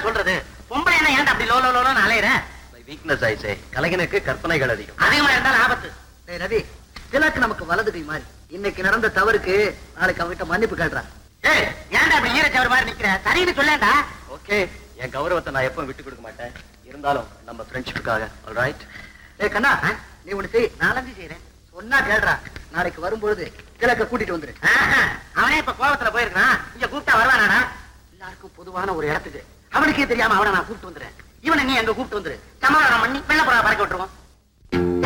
சொல்றது பொம்பளை என்ன ஏன்டா அப்படி லோ லோ லோன்னு அலையிற வீக்னஸ் ஆயிச்சே கலைஞனுக்கு கற்பனைகள் அதிகம் அதிகமா இருந்தாலும் ஆபத்து டேய் ரவி திலக்கு நமக்கு வலது கை மாதிரி இன்னைக்கு நடந்த தவறுக்கு நாளைக்கு அவகிட்ட மன்னிப்பு கேட்றான் ஏய் ஏன்டா அப்படி ஈரச்சவர் மாதிரி நிக்கிற சரின்னு சொல்லேன்டா ஓகே என் கௌரவத்தை நான் எப்பவும் விட்டு கொடுக்க மாட்டேன் இருந்தாலும் நம்ம ஃப்ரெண்ட்ஷிப்புக்காக ஆல்ரைட் ஏய் கண்ணா நீ ஒண்ணு செய் நாலஞ்சு செய்யறேன் சொன்னா கேள்றா நாளைக்கு வரும்பொழுது திலக்க கூட்டிட்டு வந்துரு ஆஹா, அவனே இப்ப கோவத்துல போயிருக்கான் இங்க கூப்பிட்டா வருவானாடா எல்லாருக்கும் பொதுவான ஒரு இடத்துக்கு அவனுக்கே தெரியாம அவனை நான் கூப்பிட்டு வந்துறேன் இவனை நீ அங்க கூப்பிட்டு வந்துரு சமாதானம் பண்ணி வெள்ள புறா பறக்க விட்டுருவோம்